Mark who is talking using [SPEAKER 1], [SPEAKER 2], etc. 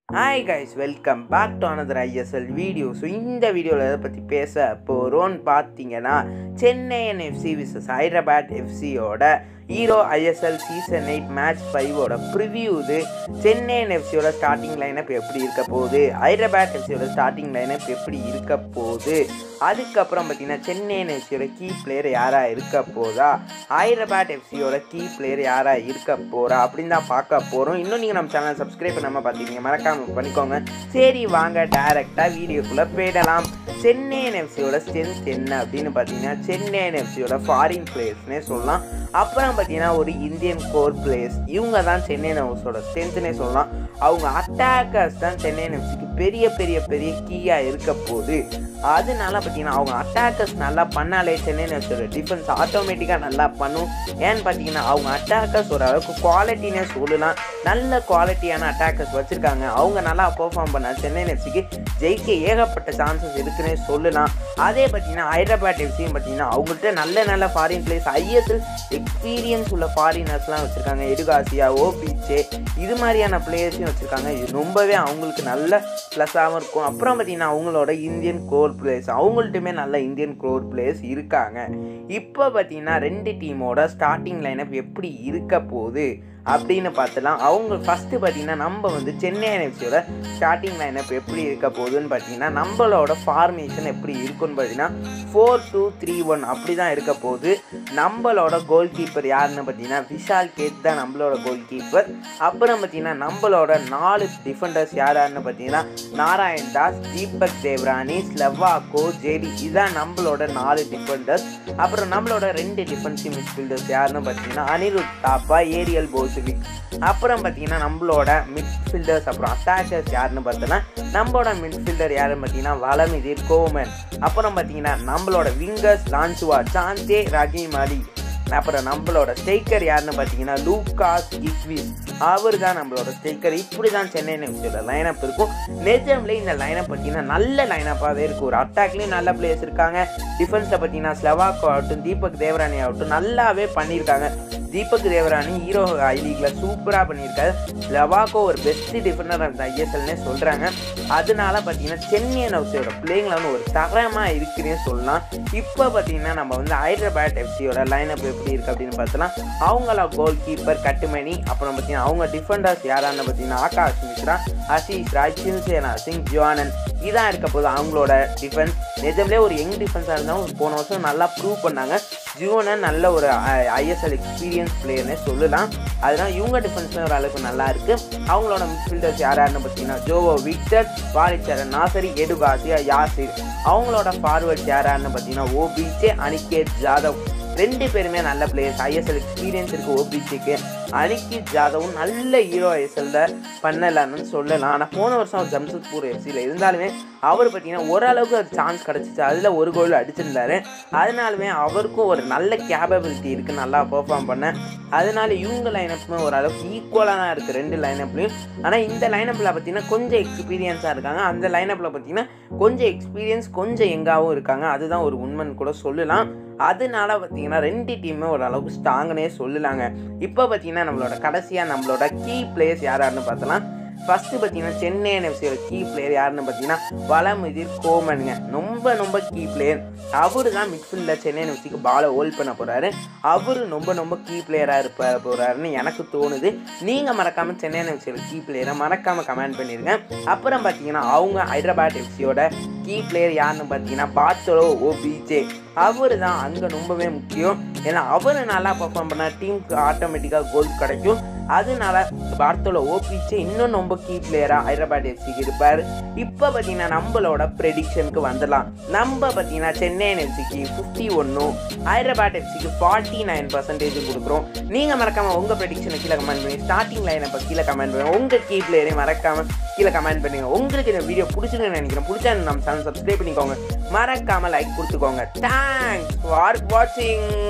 [SPEAKER 1] hi guys welcome back to another ISL video so இந்த வீடியோவில் எதை பற்றி பேச போகிறோன்னு பார்த்தீங்கன்னா சென்னையன் எஃப்சி விசஸ் ஹைதராபாத் எஃப்சியோட Hero ISL season eight match ஃபைவோட ப்ரிவியூ இது சென்னையன் எஃப்சியோட ஸ்டார்டிங் லைனப் எப்படி இருக்க போகுது ஹைதராபாத் எஃப்சியோட ஸ்டார்டிங் லைனப் எப்படி இருக்க போகுது அதுக்கப்புறம் பார்த்தீங்கன்னா சென்னையன் எஃப்சியோட கீ பிளேயர் யாராக இருக்க போதா ஹைதராபாத் எஃப்சியோட கீ பிளேயர் யாராக இருக்க போகிறா அப்படின்னு தான் பார்க்க போகிறோம் இன்னும் நீங்கள் நம்ம சேனல் சப்ஸ்கிரைப் பண்ணாமல் பார்த்தீங்க மறக்காமல் பண்ணிக்கோங்க சரி வாங்க டேரெக்டாக வீடியோக்குள்ளே போயிடலாம் சென்னையன் எஃப்சியோட ஸ்ட்ரென்த் என்ன அப்படின்னு பார்த்தீங்கன்னா சென்னையன் எஃப்சியோட ஃபாரின் பிளேயர்ஸ்னே சொல்லலாம் அப்புறம் பார்த்தீங்கன்னா ஒரு இந்தியன் கோர் பிளேயர்ஸ் இவங்க தான் சென்னையன் எஃப்சியோட ஸ்ட்ரென்த்னே சொல்லலாம் அவங்க அட்டாக்கர்ஸ் தான் சென்னையன் எஃப்சிக்கு பெரிய பெரிய பெரிய கீயாக இருக்க போகுது அதனால பார்த்தீங்கன்னா அவங்க அட்டாக்கர்ஸ் நல்லா பண்ணாலே சென்னையன் எஃப்சியோட டிஃபென்ஸ் ஆட்டோமேட்டிக்காக நல்லா பண்ணும் ஏன்னு பார்த்தீங்கன்னா அவங்க அட்டாக்கர்ஸ் ஓரளவுக்கு குவாலிட்டினே சொல்லலாம் நல்ல குவாலிட்டியான அட்டாக்கர்ஸ் வச்சுருக்காங்க அவங்க நல்லா பெர்ஃபார்ம் பண்ண சென்னை எஃப்சிக்கு ஜெயிக்க ஏகப்பட்ட சான்சஸ் இருக்குன்னே சொல்லலாம் அதே பார்த்தீங்கன்னா ஹைதராபாத் எஃப்சியும் பார்த்தீங்கன்னா அவங்கள்ட்ட நல்ல நல்ல ஃபாரின் பிளேஸ் ஐஎஸ்எல் எக்ஸ்பீரியன்ஸ் உள்ள ஃபாரினர்ஸ்லாம் வச்சுருக்காங்க எடுகாசியா ஓபிச்சே இது மாதிரியான பிளேயர்ஸையும் வச்சுருக்காங்க இது ரொம்பவே அவங்களுக்கு நல்ல ப்ளஸ்ஸாகவும் இருக்கும் அப்புறம் பார்த்தீங்கன்னா அவங்களோட இந்தியன் கோர் பிளேயர்ஸ் அவங்கள்ட்டுமே நல்ல இந்தியன் கோர் பிளேயர்ஸ் இருக்காங்க இப்போ பார்த்தீங்கன்னா ரெண்டு டீமோட ஸ்டார்டிங் லைனப் எப்படி இருக்க போகுது அப்படின்னு பார்த்துலாம் அவங்க ஃபஸ்ட்டு பார்த்தீங்கன்னா நம்ம வந்து சென்னை என்எஃப்சியோட ஸ்டார்டிங் லைனப் எப்படி இருக்க போகுதுன்னு பார்த்தீங்கன்னா நம்மளோட ஃபார்மேஷன் எப்படி இருக்குன்னு பார்த்தீங்கன்னா ஃபோர் டூ த்ரீ ஒன் அப்படி தான் இருக்க போகுது நம்மளோட கோல் கீப்பர் யாருன்னு பார்த்தீங்கன்னா விஷால் கேத் தான் நம்மளோட கோல் கீப்பர் அப்புறம் பார்த்தீங்கன்னா நம்மளோட நாலு டிஃபெண்டர்ஸ் யாராருன்னு பார்த்தீங்கன்னா நாராயண் தாஸ் தீபக் தேவ்ரானி ஸ்லெவாக்கோ ஜேடி இதுதான் நம்மளோட நாலு டிஃபெண்டர்ஸ் அப்புறம் நம்மளோட ரெண்டு டிஃபென்சிவ் மிட்ஃபீல்டர்ஸ் யாருன்னு பார்த்தீங்கன்னா அனிருத் தாப்பா ஏரியல் போசுவிக் அப்புறம் பார்த்தீங்கன்னா நம்மளோட மிட்ஃபீல்டர்ஸ் அப்புறம் அட்டாச்சர்ஸ் யாருன்னு பார்த்தோன்னா நம்மளோட மிட்ஃபீல்டர் யாருன்னு பார்த்தீங்கன்னா வளமிதிர் கோமன் அப்புறம் பார்த்தீங்கன்னா நம்மளோட விங்கர்ஸ் லான்சுவா சாந்தே ரஹீம் அலி அப்புறம் நம்மளோட ஸ்டேக்கர் யாருன்னு பார்த்தீங்கன்னா லூகாஸ் இக்விஸ் அவர் தான் நம்மளோட ஸ்டேக்கர் இப்படி தான் சென்னை எஃப்சியோட லைனப் இருக்கும் நிஜம்லேயே இந்த லைனப் பார்த்தீங்கன்னா நல்ல லைனப்பாகவே இருக்கும் ஒரு அட்டாக்லேயும் நல்ல பிளேயர்ஸ் இருக்காங்க டிஃபென்ஸில் பார்த்தீங்கன்னா ஸ்லெவாக்கோ ஆகட்டும் தீபக் தேவராணி ஆகட்டும் நல்லாவே பண்ணியிருக்காங்க தீபக் தேவராணி ஹீரோ ஐ லீக்ல சூப்பராக பண்ணியிருக்காரு லவாக்கோ ஒரு பெஸ்ட் டிஃபெண்டர் அந்த ஐஎஸ்எல்னே சொல்கிறாங்க அதனால பார்த்தீங்கன்னா சென்னை எஃப்சியோட பிளேயிங்கில் வந்து ஒரு தரமாக இருக்குன்னே சொல்லலாம் இப்போ பார்த்தீங்கன்னா நம்ம வந்து ஹைதராபாத் எஃப்சியோட லைனப் எப்படி இருக்குது அப்படின்னு பார்த்தோன்னா அவங்கள கோல் கீப்பர் கட்டுமணி அப்புறம் பார்த்தீங்கன்னா அவங்க டிஃபெண்டர்ஸ் யாரான்னு பார்த்தீங்கன்னா ஆகாஷ் மிஸ்ரா ஆஷிஷ் ராஜ் சிவசேனா சிங் ஜுவானன் இதான் இருக்க போது அவங்களோட டிஃபென்ஸ் நிஜம்லேயே ஒரு யங் டிஃபென்ஸாக இருந்தாலும் போன வருஷம் நல்லா ப்ரூவ் பண்ணாங்க ஜியோனன் நல்ல ஒரு ஐஎஸ்எல் எக்ஸ்பீரியன்ஸ் பிளேயர்னே சொல்லலாம் அதனால் இவங்க டிஃபென்ஸும் ஒரு அளவுக்கு நல்லா இருக்குது அவங்களோட மிட்ஃபீல்டர்ஸ் யாராருன்னு பார்த்தீங்கன்னா Joao Victor Halicharan Narzary Edu Garcia Yasir அவங்களோட ஃபார்வர்ட்ஸ் யாராருன்னு பார்த்தீங்கன்னா ஓபிச்சே அனிகேத் ஜாதவ் ரெண்டு பேருமே நல்ல பிளேயர்ஸ் ஐஎஸ்எல் எக்ஸ்பீரியன்ஸ் இருக்குது ஓபிசிக்கு அனிகித் ஜாதவும் நல்ல ஹீரோ ஐஎஸ்எல்ல பண்ணலான்னு சொல்லலாம் ஆனால் போன வருஷம் அவர் ஜம்ஷத்பூர் எஃப்சியில் இருந்தாலுமே அவர் பார்த்தீங்கன்னா ஓரளவுக்கு ஒரு சான்ஸ் கிடச்சிச்சு அதில் ஒரு கோல் அடிச்சிருந்தாரு அதனாலுமே அவருக்கும் ஒரு நல்ல கேப்பபிலிட்டி இருக்குது நல்லா பெர்ஃபார்ம் பண்ண அதனால இவங்க லைனப்புமே ஓரளவுக்கு ஈக்குவலாக தான் இருக்குது ரெண்டு லைனப்லையும் ஆனால் இந்த லைனப்பில் பார்த்தீங்கன்னா கொஞ்சம் எக்ஸ்பீரியன்ஸாக இருக்காங்க அந்த லைனப்பில் பார்த்தீங்கன்னா கொஞ்சம் எக்ஸ்பீரியன்ஸ் கொஞ்சம் எங்காவும் இருக்காங்க அதுதான் ஒரு உண்மைன்னு கூட சொல்லலாம் அதனால பார்த்தீங்கன்னா ரெண்டு டீமுமே ஓரளவுக்கு ஸ்ட்ராங்குனே சொல்லலாங்க இப்போ பார்த்தீங்கன்னா நம்மளோட கடைசியாக நம்மளோட கீ பிளேயர்ஸ் யாராருன்னு பார்த்தலாம் ஃபஸ்ட்டு பார்த்தீங்கன்னா சென்னை என்எஃப்சியோட கீ பிளேயர் யாருன்னு பார்த்தீங்கன்னா வளமுதிர் கோமனுங்க ரொம்ப ரொம்ப கீ பிளேயர் அவர் தான் மிட்ஃபீல்டில் சென்னை என்எஃப்சிக்கு பாலை ஹோல்ட் பண்ண போகிறாரு அவர் ரொம்ப ரொம்ப கீ பிளேயராக இருப்ப போகிறாருன்னு எனக்கு தோணுது நீங்கள் மறக்காமல் சென்னை என்எஃப்சியோட கீ பிளேயரை மறக்காமல் கமெண்ட் பண்ணிடுங்க அப்புறம் பார்த்தீங்கன்னா அவங்க ஹைதராபாத் எஃப்சியோட கீ பிளேயர் யாருன்னு பார்த்தீங்கன்னா பாத்தலோ ஓபிஜே அவர் தான் அங்கே ரொம்பவே முக்கியம் ஏன்னா அவர் நல்லா பர்ஃபார்ம் பண்ணால் டீமுக்கு ஆட்டோமேட்டிக்காக கோல் கிடைக்கும் அதனால பார்த்தோல ஓபிச்சே இன்னும் ரொம்ப கீ பிளேயராக ஹைதராபாத் எஃப்சிக்கு இருப்பார் இப்போ பார்த்தீங்கன்னா நம்மளோட ப்ரெடிக்ஷனுக்கு வந்துடலாம் நம்ம பார்த்தீங்கன்னா சென்னை எஃப்சிக்கு ஃபிஃப்டி ஒன்றும் ஹைதராபாத் எஃப்சிக்கு ஃபார்ட்டி நைன் பர்சன்டேஜ் கொடுக்குறோம் நீங்கள் மறக்காமல் உங்கள் ப்ரெடிக்ஷனை கீழே கமெண்ட் பண்ணி ஸ்டார்டிங் லைனை இப்போ கீழே கமெண்ட் பண்ணுங்க உங்கள் கீ பிளேயரையும் மறக்காமல் கீழே கமெண்ட் பண்ணுங்க உங்களுக்கு இந்த வீடியோ பிடிச்சிருக்குன்னு நினைக்கிறேன் பிடிச்சா நம்ம சேனல் சப்ஸ்கிரைப் பண்ணிக்கோங்க மறக்காமல் லைக் கொடுத்துக்கோங்க தேங்க்ஸ் ஃபார் வாட்சிங்